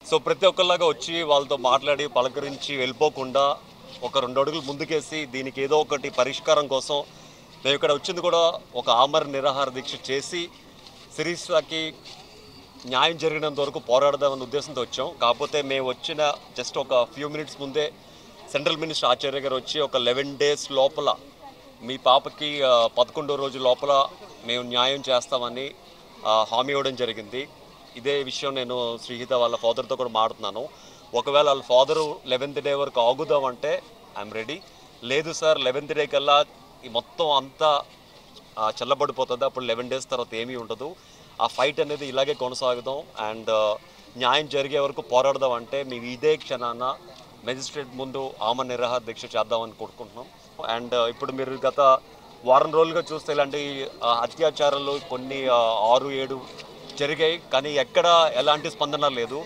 So ప్రతి ఒక్కళ్ళగా వచ్చి వాళ్ళతో మాట్లాడి పలకరించి వెళ్ళిపోకుండా ఒక రెండు అడుగులు ముందుకేసి దీనికి ఏదో ఒకటి పరిష్కారం కోసం మేము ఇక్కడ వచ్చింది కూడా ఒక ఆమర నిరాహార దీక్ష చేసి సిరీస్కి న్యాయం జరిగినంత వరకు పోరాడదామన్న ఉద్దేశంతో వచ్చాం కాకపోతే మేము వచ్చిన జస్ట్ ఒక ఫ్యూ మినిట్స్ ముందే సెంట్రల్ మినిస్టర్ ఆచార్య గారు వచ్చి ఒక లెవెన్ డేస్ లోపల మీ పాపకి ఆ, పదకొండో రోజు లోపల మేము న్యాయం చేస్తామని ఆ, హామీ ఇవ్వడం జరిగింది ఇదే విషయం నేను శ్రీహిత వాళ్ళ ఫాదర్తో కూడా మాడుతున్నాను ఒకవేళ వాళ్ళ ఫాదరు లెవెన్త్ డే వరకు ఆగుదామంటే ఐఎమ్ రెడీ లేదు సార్ లెవెన్త్ డే కల్లా ఈ మొత్తం అంతా ఆ, చల్లబడిపోతుంది అప్పుడు లెవెన్ డేస్ తర్వాత ఏమీ ఉండదు ఆ ఫైట్ అనేది ఇలాగే కొనసాగుదాం అండ్ న్యాయం జరిగే వరకు పోరాడదాం అంటే మేము ఇదే క్షణాన మెజిస్ట్రేట్ ముందు ఆమ నిరాహార దీక్ష చేద్దామని కోరుకుంటున్నాం అండ్ ఇప్పుడు మీరు గత వారం రోజులుగా చూస్తే ఇలాంటి ఆ, అత్యాచారాలు కొన్ని ఆ, ఆరు ఏడు జరిగాయి కానీ ఎక్కడ ఎలాంటి స్పందన లేదు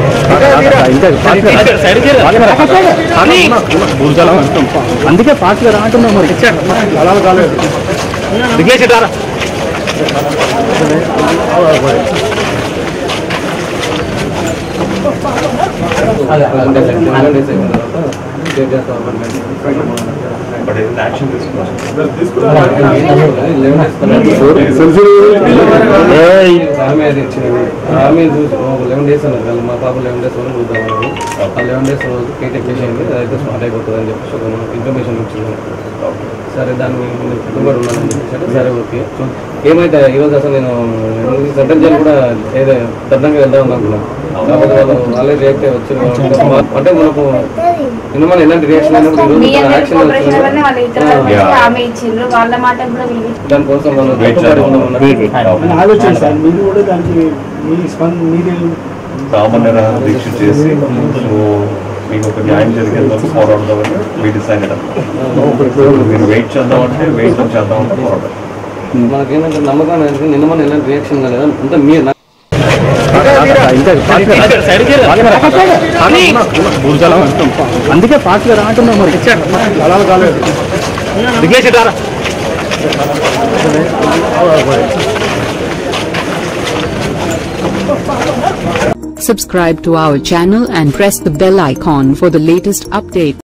అందుకే ఫాస్ట్ గా రాంటున్నాం మరి అలా కాలేదు దిగేసేటారా బట్ ఏదైనా యాక్షన్ తీసుకోవచ్చు ఆమె అది ఇచ్చింది ఆమె చూసి లెవెన్ డేస్ అన్నారు వాళ్ళు మా పాప లెవెన్ డేస్ వరకు చూద్దాం అన్నారు ఆ లెవెన్ డేస్ రోజు కేటెక్ చేసేయండి అదైతే స్మార్ట్ అయిపోతుంది అని చెప్పేసి ఒక ఇన్ఫర్మేషన్ ఇచ్చింది సరే దాన్ని నేను కుటుంబం ఉన్నానని చెప్పేసి సరే ఓకే సో ఏమైతే ఈరోజు అసలు నేను సెంట్రల్ జైలు కూడా ఏదో దర్దంగా వెళ్దాం అనుకున్నాను కాకపోతే వాళ్ళు వాళ్ళే రియాక్ట్ అయ్యి వచ్చి అంటే మనకు నిన్న మనం ఎలాంటి రియాక్షన్ అయినప్పుడు మీ ఈరోజు అందరి యాక్షన్ కోఆపరేషన్ వల్ల వాళ్ళు ఇక్కడ వరకు Yeah. ఆమె ఇచ్చిండ్రు వాళ్ళ మాట కూడా విని దానికోసం వాళ్ళు Wait కట్టుబడి చేద్దాం. ఉన్నామన్నారు. ఆలోచన సార్ మీరు కూడా దానికి మీ స్పంద మీరే సామాన్య దీక్ష చేసి సో మీకు ఒక న్యాయం జరిగేంత వరకు పోరాడదామని మీ డిసైడ్ మీరు వెయిట్ చేద్దామంటే వెయిట్ చేద్దామంటే పోరాడాలి మనకేంటంటే నమ్మకం అనేది నిన్న మన ఎలాంటి రియాక్షన్ కాలేదు అంతా మీరు అందుకే ఫాస్ట్ గా రాంటున్నాం మరి అలా కాలేదు దిగేసేటారా Subscribe to our channel and press the bell icon for the latest update.